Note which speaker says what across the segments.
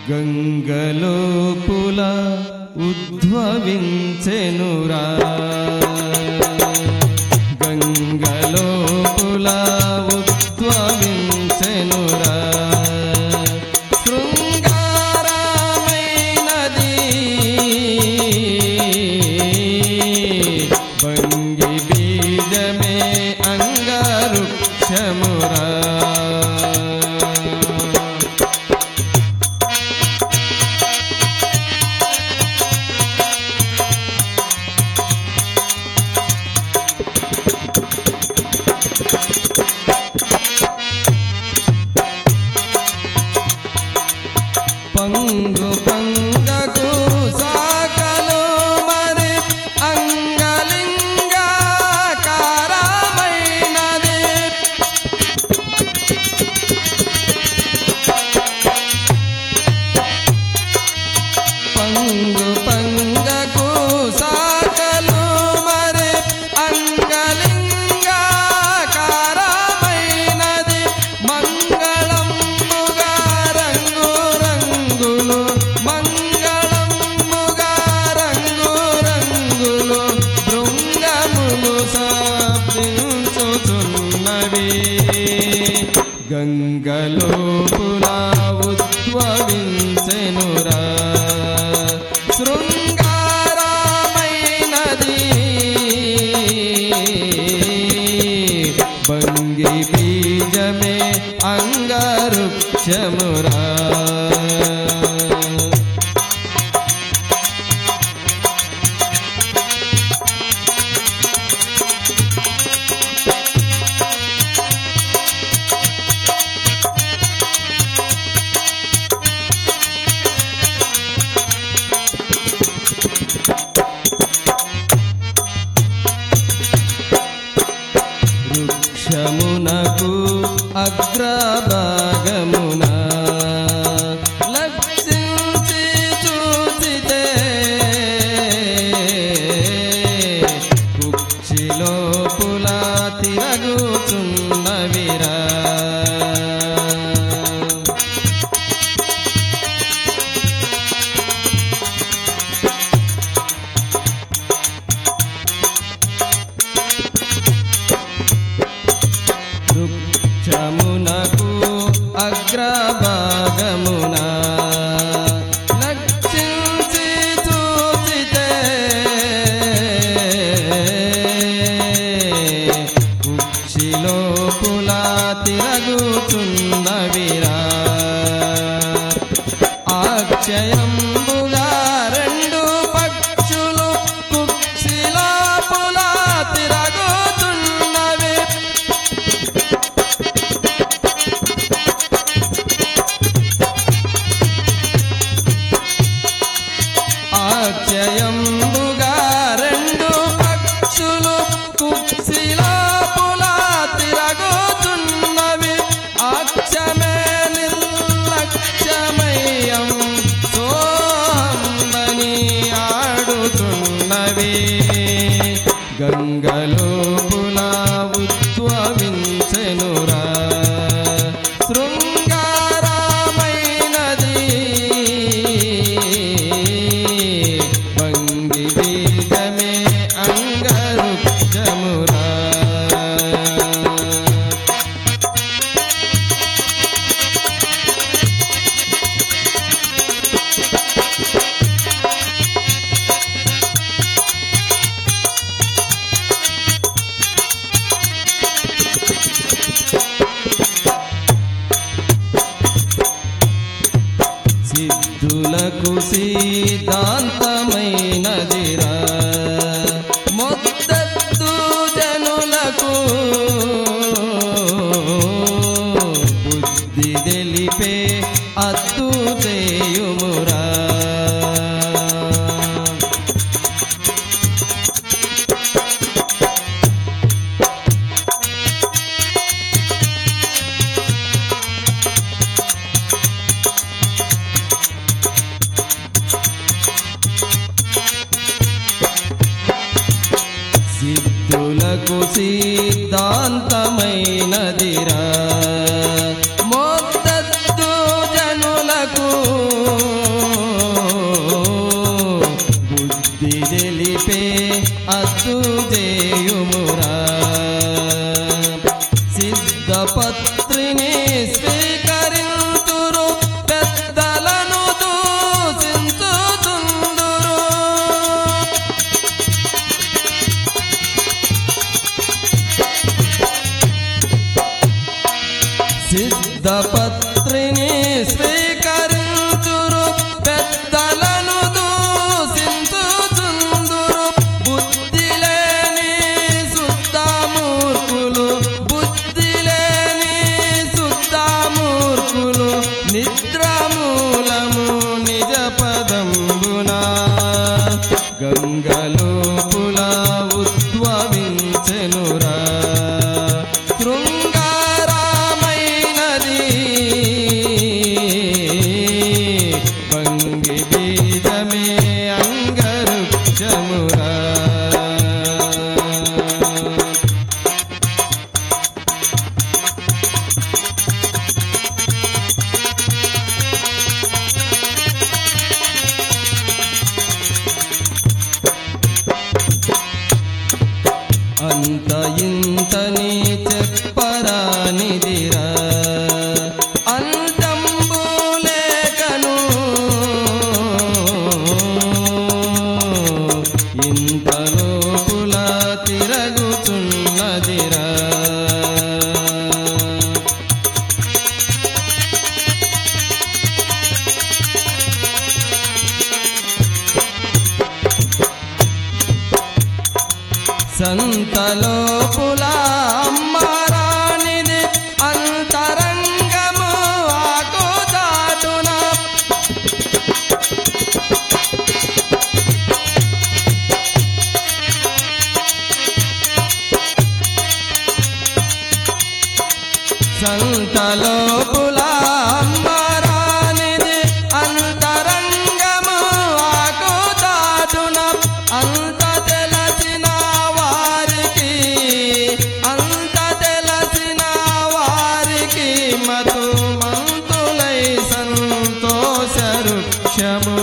Speaker 1: గంగలోపుల ఉద్భవించెనురా గంగలోపుల ఉద్భవించెనురా శృంగారమైనది భంగి బీజమే అంగరుక్షమురా పంగు పంగకు సాకలు మరి అంగలింగాకారమైనది పంగు పంగకు సాకలు మరి అంగలింగాకారమైనది మంగళముగా రంగు రంగులు మంగళముగా రంగు రంగులు బృంగములు సాధించుచున్నవి గంగలోపుల ఉద్భవించెనురా శృంగారమైనది భంగి బీజమే అంగరుక్షమురా వృక్షమునకు అగ్రభాగమున లక్షించి చూచితే కుక్షిలోపుల తిరగుచున్నవిరా వృక్షమునకు అగ్రభాగమున లక్షించి చూచితే కుక్షిలోపుల తిరగుచున్నవిరా అక్షయంబుగా రెండు పక్షులు కుక్షిలోపుల తిరగుతున్నవి ఆచయంబుగా రెండు పక్షులు కుక్షిలోపుల తిరగుతున్నవి అక్షమే నిర్లక్ష్యమయం సోహంబని ఆడుతున్నవి గంగలోపుల ఉద్భవించెనురా శృంగారమైనది భంగి బీజమే అంగరుక్షమురా సిద్ధులకు సిద్ధాంతమైనదిరా మొత్తు జనులకు బుద్ధి తెలిపే అత్తు చేయుమురా సిద్ధులకు సిద్ధాంతమైనదిరా మొత్తు జనులకు నిద్రామూలము నిజ పదంబునా గంగలోపుల ఉద్భవించెనురా శృంగారామైనది భంగి బీజమే అంగరుక్షమురా అంత ఇంతని చెప్పరానిదిరా అంతంబులేకను ఇంత లోపుల తిరగుచున్నదిరా సంతలోపుల అమ్మరానిది అంతరంగము ఆకుదాటున సంతలోపుల అమ్మరానిది అంతరంగము ఆకుదాటున అంత తెలసిన వారికి అంత తెలసిన వారికి మతు మంతులై సంతోషరుక్షము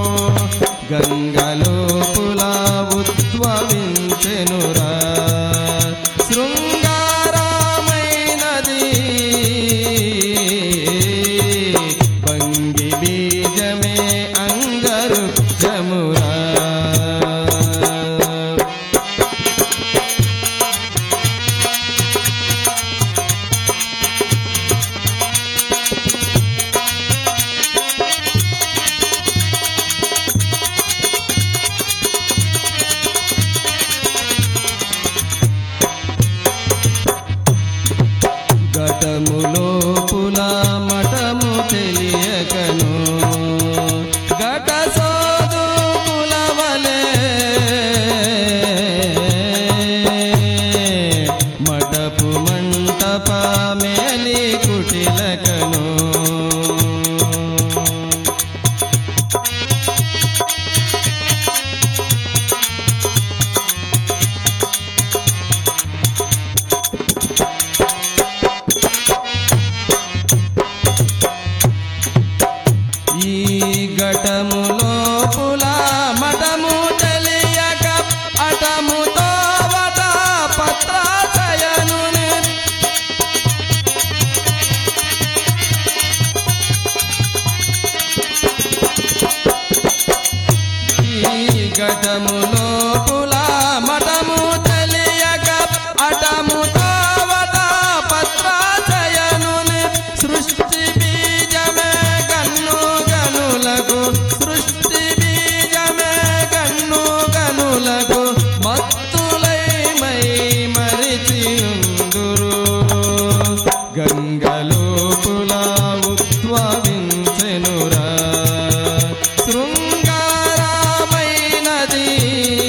Speaker 1: గంగలోపుల ఉద్భవించెనురా శృంగారమైనది భంగి బీజమే అంగరుక్షమురా ఘటములోపుల మఠము తెలియకను ఘట సోదు కులవలే మఠపు మంటప మేలి కుటిలకను ఈ ఘటములో పుల మఠము తెలియక అటముతో వట పత్రాశయను ఈ ఘటములో పుల మఠము తెలియక అటముతో వట పత్రాశయను సృష్టి బీజమే గన్ను గనులకు సృష్టి బీజమే గన్ను గనులకు మత్తులై మై మరిచియుందురు గంగలోపుల ఉద్భవించెనురా శృంగారమైనది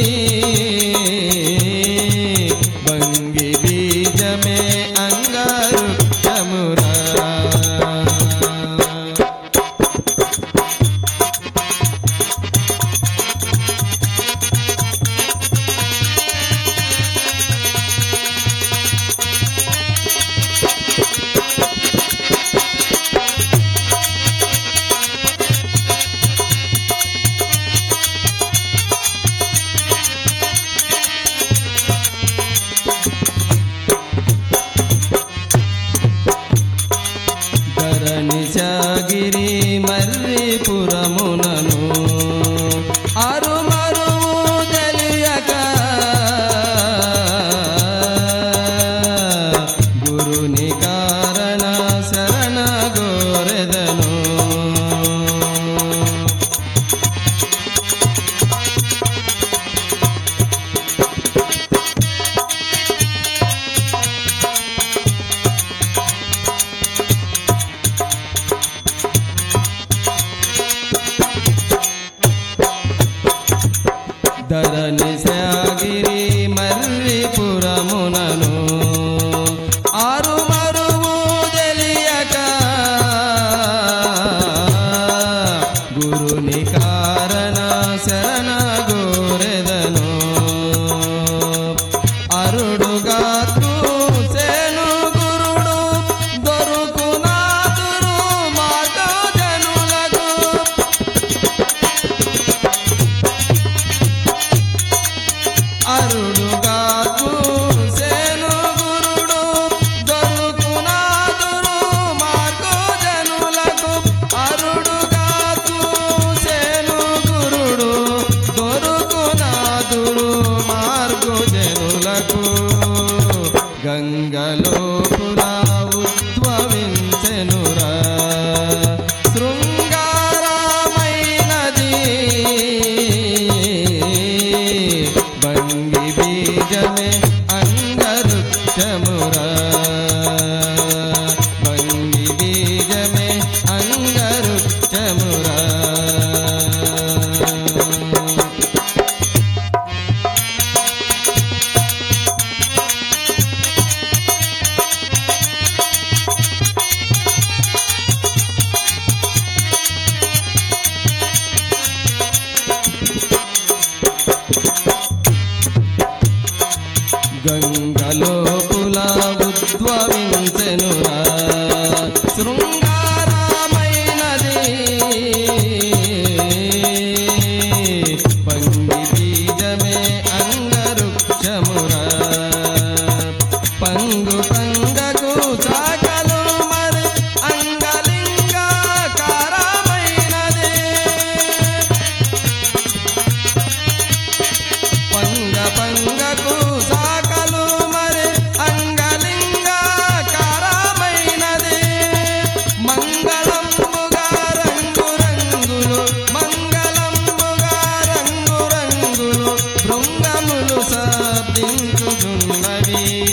Speaker 1: స్వామి